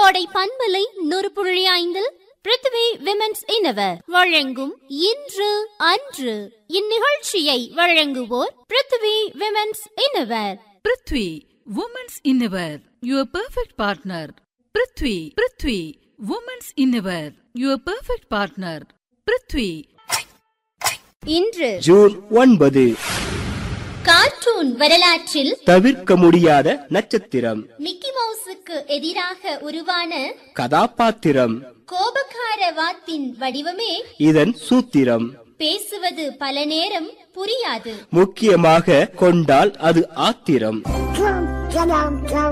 கோடை பண்பலை நூறு புள்ளி ஐந்தில் பிருத்வி விமென்ஸ் இனவர் வழங்கும் இன்று அன்று இந்நிகழ்ச்சியை வழங்குவோர் Prithvi women's innerwear Prithvi women's innerwear your perfect partner Prithvi Prithvi women's innerwear your perfect partner Prithvi இன்று ஜூன் ஒன்பது கார்ட்டூன் வரலாற்றில் தவிர்க்க முடியாத நட்சத்திரம் மிக்கி மவுஸுக்கு எதிராக உருவான கதாபாத்திரம் கோபக்கார வாத்தின் வடிவமே இதன் சூத்திரம் பேசுவது பல நேரம் புரியாது முக்கியமாக கொண்டால் அது ஆத்திரம் Drum, drum, drum.